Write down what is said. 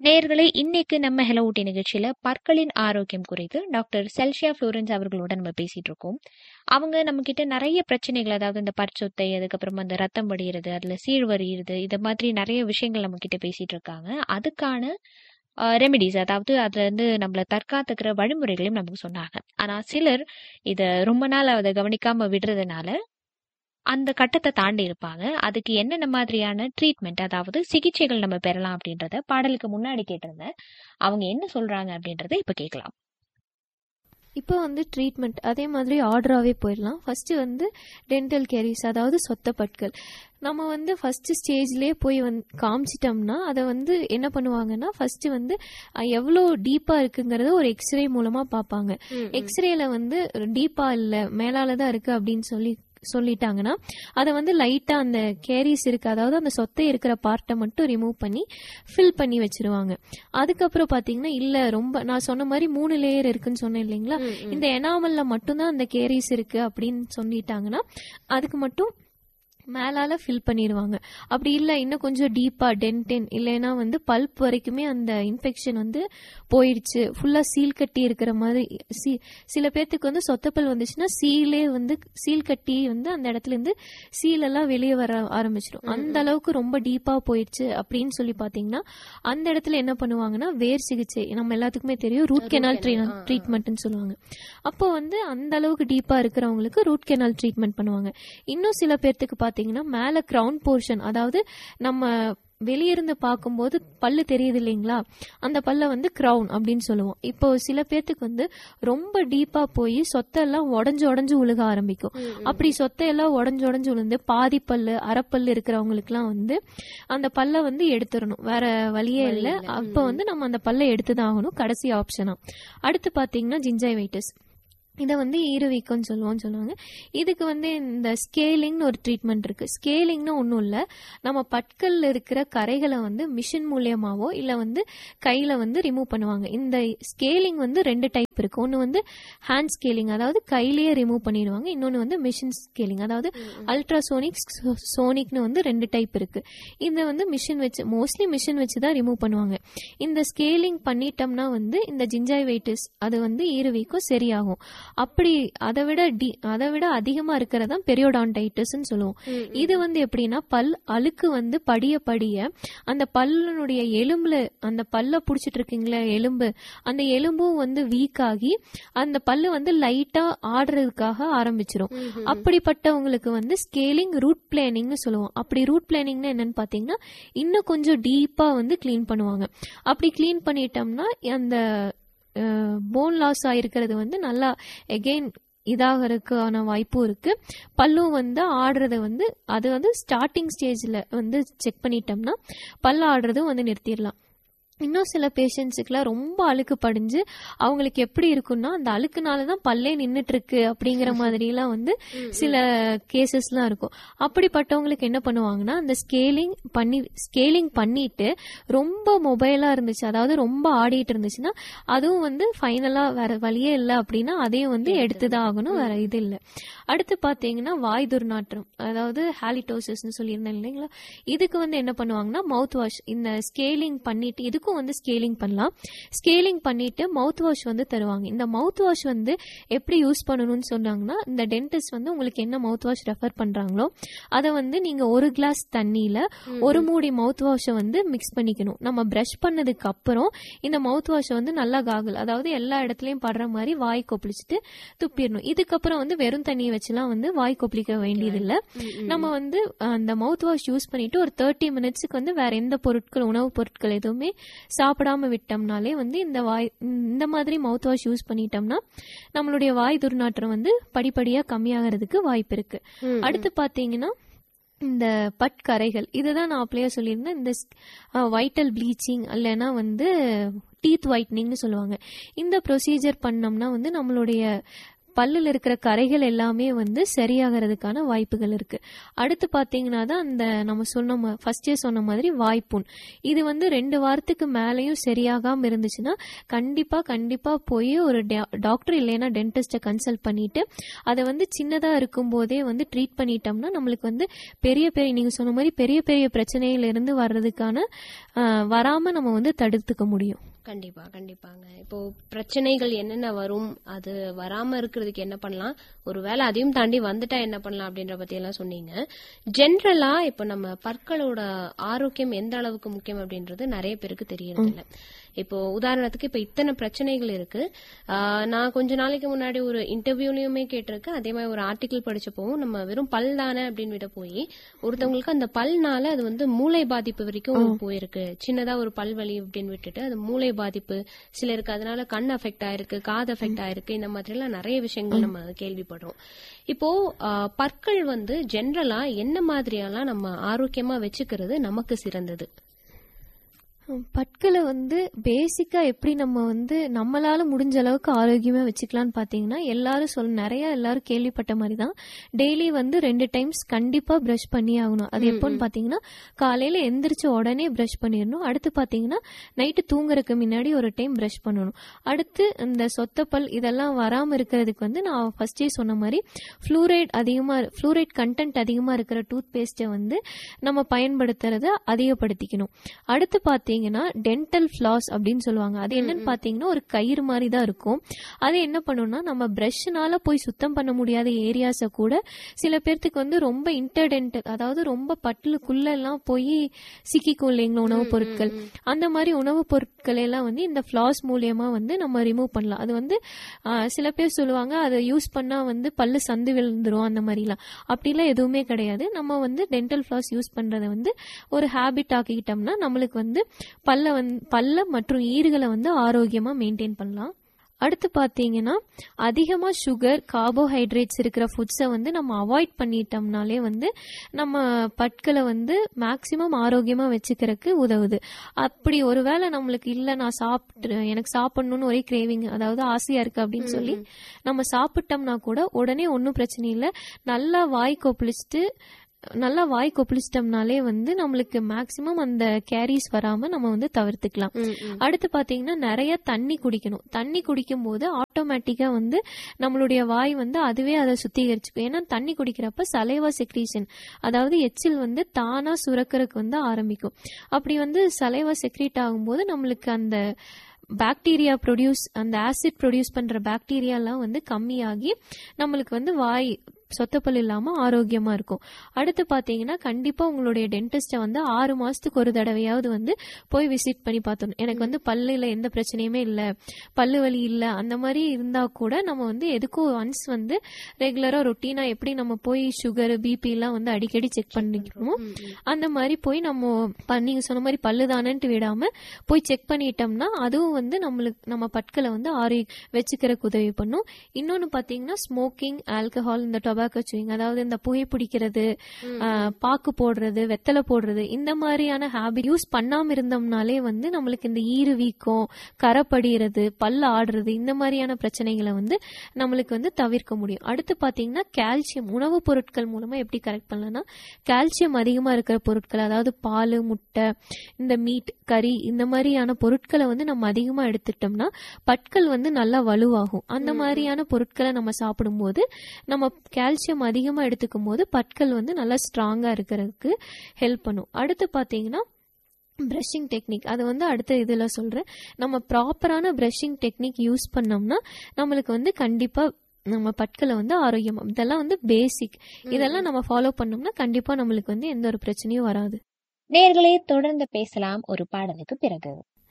நேயர்களே இன்னைக்கு நம்ம ஹெலோ ஊட்டி நிகழ்ச்சியில பற்களின் ஆரோக்கியம் குறித்து டாக்டர் செல்ஷியா ஃப்ளோரன்ஸ் அவர்களோட நம்ம பேசிட்டு இருக்கோம் அவங்க நம்ம கிட்ட நிறைய பிரச்சனைகள் அதாவது இந்த பற்சொத்தை அதுக்கப்புறமா அந்த ரத்தம் வடிகிறது அதுல சீழ் வரியுறது இது மாதிரி நிறைய விஷயங்கள் நம்ம கிட்ட பேசிட்டு இருக்காங்க அதுக்கான ரெமெடிஸ் அதாவது அதுல இருந்து நம்மள தற்காத்துக்கிற வழிமுறைகளையும் நமக்கு சொன்னாங்க ஆனா சிலர் இத ரொம்ப நாள் அதை கவனிக்காம விடுறதுனால அந்த கட்டத்தை தாண்டி இருப்பாங்க அதுக்கு என்னென்ன மாதிரியான ட்ரீட்மெண்ட் அதாவது சிகிச்சைகள் நம்ம பெறலாம் அப்படின்றத பாடலுக்கு முன்னாடி கேட்டிருந்தேன் அவங்க என்ன சொல்றாங்க அப்படின்றத இப்ப கேட்கலாம் இப்போ வந்து ட்ரீட்மெண்ட் அதே மாதிரி ஆர்டராகவே போயிடலாம் ஃபர்ஸ்ட் வந்து டென்டல் கேரிஸ் அதாவது சொத்த பற்கள் நம்ம வந்து ஃபர்ஸ்ட் ஸ்டேஜ்லேயே போய் வந்து காமிச்சிட்டோம்னா அதை வந்து என்ன பண்ணுவாங்கன்னா ஃபர்ஸ்ட் வந்து அஹ், எவ்வளோ டீப்பாக இருக்குங்கிறத ஒரு எக்ஸ்ரே மூலமாக பார்ப்பாங்க எக்ஸ்ரேல வந்து டீப்பாக இல்லை மேலால தான் இருக்கு அப்படின்னு சொல்லி சொல்லிட்டாங்கன்னா அதை வந்து லைட்டா அந்த கேரிஸ் இருக்கு அதாவது அந்த சொத்தை இருக்கிற பார்ட்டை மட்டும் ரிமூவ் பண்ணி ஃபில் பண்ணி வச்சிருவாங்க அதுக்கப்புறம் பாத்தீங்கன்னா இல்ல ரொம்ப நான் சொன்ன மாதிரி மூணு லேயர் இருக்குன்னு சொன்னேன் இல்லைங்களா இந்த எனாமல்ல மட்டும்தான் அந்த கேரிஸ் இருக்கு அப்படின்னு சொல்லிட்டாங்கன்னா அதுக்கு மட்டும் மேலால ஃபில் பண்ணிடுவாங்க அப்படி இல்லை இன்னும் கொஞ்சம் டீப்பா டென்டென் இல்லைன்னா வந்து பல்ப் வரைக்குமே அந்த இன்ஃபெக்ஷன் வந்து போயிடுச்சு ஃபுல்லா சீல் கட்டி இருக்கிற மாதிரி சி- சில பேர்த்துக்கு வந்து சொத்தப்பல் வந்துச்சுன்னா சீலே வந்து சீல் கட்டி வந்து அந்த இடத்துல இருந்து சீல் எல்லாம் வெளியே வர ஆரம்பிச்சிடும் அந்த அளவுக்கு ரொம்ப டீப்பா போயிடுச்சு அப்படின்னு சொல்லி பாத்தீங்கன்னா அந்த இடத்துல என்ன பண்ணுவாங்கன்னா வேர் சிகிச்சை நம்ம எல்லாத்துக்குமே தெரியும் ரூட் கெனால் ட்ரீட்மெண்ட்னு சொல்லுவாங்க அப்போ வந்து அந்த அளவுக்கு டீப்பா இருக்கிறவங்களுக்கு ரூட் கெனால் ட்ரீட்மெண்ட் பண்ணுவாங்க இன்னும் சில பேர்த்துக்கு பாத்தீங்கன்னா மேல கிரவுன் போர்ஷன் அதாவது நம்ம வெளியிருந்து பார்க்கும்போது பல்லு தெரியுது இல்லைங்களா அந்த பல்ல வந்து கிரவுன் அப்படின்னு சொல்லுவோம் இப்போ சில பேர்த்துக்கு வந்து ரொம்ப டீப்பா போய் சொத்தெல்லாம் உடஞ்சு உடஞ்சு உழுக ஆரம்பிக்கும் அப்படி சொத்தையெல்லாம் உடஞ்சு உடஞ்சு விழுந்து பாதி பல்லு அரைப்பல்லு இருக்கிறவங்களுக்குலாம் வந்து அந்த பல்ல வந்து எடுத்துடணும் வேற வழியே இல்லை அப்ப வந்து நம்ம அந்த பல்லை எடுத்துதான் ஆகணும் கடைசி ஆப்ஷனா அடுத்து பாத்தீங்கன்னா ஜிஞ்சைவைட்டிஸ் இதை வந்து ஈரவீக்கம்னு சொல்லுவோம்னு சொல்லுவாங்க இதுக்கு வந்து இந்த ஸ்கேலிங்னு ஒரு ட்ரீட்மெண்ட் இருக்கு ஸ்கேலிங்னா ஒன்றும் இல்லை நம்ம பற்கள்ல இருக்கிற கரைகளை வந்து மிஷின் மூலியமாவோ இல்லை வந்து கையில வந்து ரிமூவ் பண்ணுவாங்க இந்த ஸ்கேலிங் வந்து ரெண்டு டைப் இருக்கு ஒன்று வந்து ஹேண்ட் ஸ்கேலிங் அதாவது கையிலேயே ரிமூவ் பண்ணிடுவாங்க இன்னொன்று வந்து மிஷின் ஸ்கேலிங் அதாவது அல்ட்ராசோனிக் சோனிக்னு வந்து ரெண்டு டைப் இருக்கு இந்த வந்து மிஷின் வச்சு மோஸ்ட்லி மிஷின் வச்சு தான் ரிமூவ் பண்ணுவாங்க இந்த ஸ்கேலிங் பண்ணிட்டோம்னா வந்து இந்த ஜிஞ்சாய்வைட்டிஸ் அது வந்து ஈரவீக்கம் சரியாகும் அப்படி அதை விட டி அதை விட அதிகமா இருக்கிறதா பெரியோடான்டைட்டிஸ்னு சொல்லுவோம் இது வந்து எப்படின்னா பல் அழுக்கு வந்து படிய படிய அந்த பல்லுனுடைய எலும்புல அந்த பல்ல புடிச்சிட்டு இருக்கீங்களா எலும்பு அந்த எலும்பும் வந்து வீக் ஆகி அந்த பல்லு வந்து லைட்டா ஆடுறதுக்காக ஆரம்பிச்சிரும் அப்படிப்பட்டவங்களுக்கு வந்து ஸ்கேலிங் ரூட் பிளானிங்னு சொல்லுவோம் அப்படி ரூட் பிளானிங்னா என்னன்னு பாத்தீங்கன்னா இன்னும் கொஞ்சம் டீப்பா வந்து க்ளீன் பண்ணுவாங்க அப்படி க்ளீன் பண்ணிட்டோம்னா அந்த போன் லாஸ் ஆயிருக்கிறது வந்து நல்லா எகெயின் இதாகிறதுக்கான வாய்ப்பும் இருக்கு பல்லும் வந்து ஆடுறத வந்து அது வந்து ஸ்டார்டிங் ஸ்டேஜ்ல வந்து செக் பண்ணிட்டோம்னா பல்லு ஆடுறதும் வந்து நிறுத்திடலாம் இன்னும் சில பேஷண்ட்ஸுக்குலாம் ரொம்ப அழுக்கு படிஞ்சு அவங்களுக்கு எப்படி இருக்கும்னா அந்த அழுக்குனால தான் பல்லே நின்னுட்டு இருக்கு அப்படிங்கிற மாதிரிலாம் வந்து சில கேசஸ்லாம் இருக்கும் அப்படிப்பட்டவங்களுக்கு என்ன பண்ணுவாங்கன்னா அந்த ஸ்கேலிங் பண்ணி ஸ்கேலிங் பண்ணிட்டு ரொம்ப மொபைலா இருந்துச்சு அதாவது ரொம்ப ஆடிட்டு இருந்துச்சுன்னா அதுவும் வந்து ஃபைனலா வேற வழியே இல்லை அப்படின்னா அதையும் வந்து எடுத்துதான் ஆகணும் வேற இது இல்லை அடுத்து பாத்தீங்கன்னா வாய் துர்நாற்றம் அதாவது ஹாலிடோசிஸ்னு சொல்லியிருந்தேன் இல்லைங்களா இதுக்கு வந்து என்ன பண்ணுவாங்கன்னா மவுத் வாஷ் இந்த ஸ்கேலிங் பண்ணிட்டு இதுக்கும் வந்து ஸ்கேலிங் பண்ணலாம் ஸ்கேலிங் பண்ணிட்டு மவுத் வாஷ் வந்து தருவாங்க இந்த மவுத் வாஷ் வந்து எப்படி யூஸ் பண்ணணும்னு சொன்னாங்கன்னா இந்த டென்டிஸ்ட் வந்து உங்களுக்கு என்ன மவுத் வாஷ் ரெஃபர் பண்றாங்களோ அதை வந்து நீங்க ஒரு கிளாஸ் தண்ணியில ஒரு மூடி மவுத் வாஷை வந்து மிக்ஸ் பண்ணிக்கணும் நம்ம பிரஷ் பண்ணதுக்கு அப்புறம் இந்த மவுத் வாஷை வந்து நல்லா காகுல் அதாவது எல்லா இடத்துலயும் படுற மாதிரி வாய் கொப்பளிச்சுட்டு துப்பிடணும் இதுக்கப்புறம் வந்து வெறும் தண்ணியை வச்சுலாம் வந்து வாய் கொப்பளிக்க வேண்டியதில்லை நம்ம வந்து அந்த மவுத் வாஷ் யூஸ் பண்ணிட்டு ஒரு தேர்ட்டி மினிட்ஸ்க்கு வந்து வேற எந்த பொருட்கள் உணவுப் பொருட்கள் எதுவுமே சாப்பிடாம விட்டோம்னாலே வந்து இந்த வாய் இந்த மாதிரி மவுத் வாஷ் யூஸ் பண்ணிட்டோம்னா நம்மளுடைய வாய் துர்நாற்றம் வந்து படிப்படியா கம்மியாகிறதுக்கு வாய்ப்பு இருக்கு அடுத்து பாத்தீங்கன்னா இந்த பட்கரைகள் இதுதான் நான் அப்படியே சொல்லியிருந்தேன் இந்த வைட்டல் ப்ளீச்சிங் இல்லைன்னா வந்து டீத் ஒயிட்னிங்னு சொல்லுவாங்க இந்த ப்ரொசீஜர் பண்ணோம்னா வந்து நம்மளுடைய பல்லில் இருக்கிற கரைகள் எல்லாமே வந்து சரியாகிறதுக்கான வாய்ப்புகள் இருக்கு அடுத்து பாத்தீங்கன்னா தான் அந்த நம்ம சொன்ன ஃபர்ஸ்டே சொன்ன மாதிரி வாய்ப்புண் இது வந்து ரெண்டு வாரத்துக்கு மேலேயும் சரியாகாம இருந்துச்சுன்னா கண்டிப்பா கண்டிப்பா போய் ஒரு டாக்டர் இல்லைன்னா டென்டிஸ்ட கன்சல்ட் பண்ணிட்டு அதை வந்து சின்னதா இருக்கும் போதே வந்து ட்ரீட் பண்ணிட்டோம்னா நம்மளுக்கு வந்து பெரிய பெரிய நீங்க சொன்ன மாதிரி பெரிய பெரிய பிரச்சனையில இருந்து வர்றதுக்கான ஆஹ், வராம நம்ம வந்து தடுத்துக்க முடியும் கண்டிப்பா கண்டிப்பாங்க இப்போ பிரச்சனைகள் என்னென்ன வரும் அது வராம இருக்கிறதுக்கு என்ன பண்ணலாம் ஒருவேளை அதையும் தாண்டி வந்துட்டா என்ன பண்ணலாம் அப்படின்ற பத்தி எல்லாம் சொன்னீங்க ஜென்ரலா இப்போ நம்ம பற்களோட ஆரோக்கியம் எந்த அளவுக்கு முக்கியம் அப்படின்றது நிறைய பேருக்கு தெரியறது இல்ல இப்போ உதாரணத்துக்கு இப்போ இத்தனை பிரச்சனைகள் இருக்கு ஆஹ் நான் கொஞ்ச நாளைக்கு முன்னாடி ஒரு இன்டர்வியூலயுமே கேட்டிருக்கேன் அதே மாதிரி ஒரு ஆர்டிகிள் படிச்சப்பவும் நம்ம வெறும் பல் தானே அப்படின்னு விட போய் ஒருத்தவங்களுக்கு அந்த பல்னால அது வந்து மூளை பாதிப்பு வரைக்கும் போயிருக்கு சின்னதா ஒரு பல் வலி அப்படின்னு விட்டுட்டு அது மூளை பாதிப்பு சிலருக்கு அதனால கண் அஃபெக்ட் ஆயிருக்கு காது அஃபெக்ட் ஆயிருக்கு இந்த மாதிரி எல்லாம் நிறைய விஷயங்கள் நம்ம கேள்விப்படுறோம் இப்போ ஆஹ், பற்கள் வந்து ஜென்ரலா என்ன மாதிரியெல்லாம் நம்ம ஆரோக்கியமா வச்சுக்கிறது நமக்கு சிறந்தது ஹம், பற்களை வந்து பேசிக்கா எப்படி நம்ம வந்து நம்மளால முடிஞ்ச அளவுக்கு ஆரோக்கியமா வச்சுக்கலாம்னு பாத்தீங்கன்னா எல்லாரும் சொல் நிறைய எல்லாரும் கேள்விப்பட்ட மாதிரி தான் டெய்லி வந்து ரெண்டு டைம்ஸ் கண்டிப்பா பிரஷ் பண்ணி ஆகணும் அது எப்போன்னு பாத்தீங்கன்னா காலையில எந்திரிச்ச உடனே பிரஷ் பண்ணிடணும் அடுத்து பாத்தீங்கன்னா நைட்டு தூங்குறதுக்கு முன்னாடி ஒரு டைம் பிரஷ் பண்ணணும் அடுத்து இந்த சொத்தப்பல் இதெல்லாம் வராம இருக்கிறதுக்கு வந்து நான் ஃபர்ஸ்டே சொன்ன மாதிரி ஃப்ளூரைட் அதிகமா ஃப்ளூரைட் கண்டென்ட் அதிகமா இருக்கிற டூத் பேஸ்ட்டை வந்து நம்ம பயன்படுத்துறத அதிகப்படுத்திக்கணும் அடுத்து பாத்தீங்கன்னா டென்டல் ஃபிளாஸ் அப்படின்னு சொல்லுவாங்க அது என்னன்னு பாத்தீங்கன்னா ஒரு கயிறு மாதிரி தான் இருக்கும் அது என்ன பண்ணும்னா நம்ம பிரஷ்னால போய் சுத்தம் பண்ண முடியாத ஏரியாஸை கூட சில பேர்த்துக்கு வந்து ரொம்ப இன்டர்டென்டல் அதாவது ரொம்ப பட்டுலுக்குள்ள எல்லாம் போய் சிக்கிக்கும் இல்லைங்களா உணவுப் பொருட்கள் அந்த மாதிரி உணவுப் பொருட்கள் எல்லாம் வந்து இந்த ஃபிளாஸ் மூலியமா வந்து நம்ம ரிமூவ் பண்ணலாம் அது வந்து ஆஹ், சில பேர் சொல்லுவாங்க அதை யூஸ் பண்ணா வந்து பல்லு சந்து விழுந்துரும் அந்த மாதிரிலாம் அப்படிலாம் எதுவுமே கிடையாது நம்ம வந்து டென்டல் ஃபிளாஸ் யூஸ் பண்றதை வந்து ஒரு ஹேபிட் ஆக்கிக்கிட்டோம்னா நம்மளுக்கு வந்து பல்ல வந்து பல்ல மற்றும் ஈறுகளை வந்து ஆரோக்கியமா மெயின்டைன் பண்ணலாம் அடுத்து பார்த்தீங்கன்னா அதிகமாக சுகர் கார்போஹைட்ரேட்ஸ் இருக்கிற ஃபுட்ஸை வந்து நம்ம அவாய்ட் பண்ணிட்டோம்னாலே வந்து நம்ம பற்களை வந்து மேக்சிமம் ஆரோக்கியமாக வச்சுக்கிறதுக்கு உதவுது அப்படி ஒருவேளை நம்மளுக்கு இல்லை நான் சாப்பிட்டு எனக்கு சாப்பிடணும்னு ஒரே கிரேவிங் அதாவது ஆசையாக இருக்கு அப்படின்னு சொல்லி நம்ம சாப்பிட்டோம்னா கூட உடனே ஒன்றும் பிரச்சனை இல்லை நல்லா வாய் கொப்பளிச்சுட்டு நல்லா வாய் கொப்பளிச்சிட்டோம்னாலே வந்து நம்மளுக்கு மேக்சிமம் அந்த கேரிஸ் வராம நம்ம வந்து தவிர்த்துக்கலாம் அடுத்து பாத்தீங்கன்னா நிறைய தண்ணி குடிக்கணும் தண்ணி குடிக்கும் போது ஆட்டோமேட்டிக்கா வந்து நம்மளுடைய வாய் வந்து அதுவே அதை சுத்திகரிச்சுக்கும் ஏன்னா தண்ணி குடிக்கிறப்ப சலைவா செக்ரீஷன் அதாவது எச்சில் வந்து தானா சுரக்கிறதுக்கு வந்து ஆரம்பிக்கும் அப்படி வந்து சலைவா செக்ரீட் ஆகும்போது நம்மளுக்கு அந்த பாக்டீரியா ப்ரொடியூஸ் அந்த ஆசிட் ப்ரொடியூஸ் பண்ற பாக்டீரியாலாம் வந்து கம்மியாகி நம்மளுக்கு வந்து வாய் சொத்தப்பல் இல்லாம ஆரோக்கியமா இருக்கும் அடுத்து பாத்தீங்கன்னா கண்டிப்பா உங்களுடைய டென்டிஸ்ட வந்து ஆறு மாசத்துக்கு ஒரு தடவையாவது வந்து போய் விசிட் பண்ணி பார்த்தணும் எனக்கு வந்து பல்லுல எந்த பிரச்சனையுமே இல்ல பல்லு வலி இல்ல அந்த மாதிரி இருந்தா கூட நம்ம வந்து எதுக்கும் ஒன்ஸ் வந்து ரெகுலரா ரொட்டீனா எப்படி நம்ம போய் சுகர் பிபி எல்லாம் வந்து அடிக்கடி செக் பண்ணிக்கணுமோ அந்த மாதிரி போய் நம்ம ப- நீங்க சொன்ன மாதிரி பல்லு தானேன்ட்டு விடாம போய் செக் பண்ணிட்டோம்னா அதுவும் வந்து நம்மளுக்கு நம்ம பற்களை வந்து ஆரோக்கிய வச்சுக்கிறதுக்கு உதவி பண்ணும் இன்னொன்னு பாத்தீங்கன்னா ஸ்மோக்கிங் ஆல்கஹால் இந்த டொபாக்கோ சூயிங் அதாவது இந்த புகை பிடிக்கிறது ஆஹ், பாக்கு போடுறது வெத்தலை போடுறது இந்த மாதிரியான ஹேபிட் யூஸ் பண்ணாம இருந்தோம்னாலே வந்து நம்மளுக்கு இந்த ஈறு வீக்கம் கரை படிகிறது பல்ல ஆடுறது இந்த மாதிரியான பிரச்சனைகளை வந்து நம்மளுக்கு வந்து தவிர்க்க முடியும் அடுத்து பாத்தீங்கன்னா கால்சியம் உணவுப் பொருட்கள் மூலமா எப்படி கரெக்ட் பண்ணலாம்னா கால்சியம் அதிகமா இருக்கிற பொருட்கள் அதாவது பால் முட்டை இந்த மீட் கறி இந்த மாதிரியான பொருட்களை வந்து நம்ம அதிகமா எடுத்துட்டோம்னா பற்கள் வந்து நல்லா வலுவாகும் அந்த மாதிரியான பொருட்களை நம்ம சாப்பிடும்போது நம்ம கால்சியம் அதிகமா எடுத்துக்கும் போது பற்கள் வந்து நல்லா ஸ்ட்ராங்கா இருக்கிறதுக்கு ஹெல்ப் பண்ணும் அடுத்து பாத்தீங்கன்னா பிரஷிங் டெக்னிக் அது வந்து அடுத்த இதில் சொல்கிறேன் நம்ம ப்ராப்பரான பிரஷிங் டெக்னிக் யூஸ் பண்ணோம்னா நம்மளுக்கு வந்து கண்டிப்பாக நம்ம பற்களை வந்து ஆரோக்கியமா இதெல்லாம் வந்து பேசிக் இதெல்லாம் நம்ம ஃபாலோ பண்ணோம்னா கண்டிப்பாக நம்மளுக்கு வந்து எந்த ஒரு பிரச்சனையும் வராது நேர்களே தொடர்ந்து பேசலாம் ஒரு பாடலுக்கு பிறகு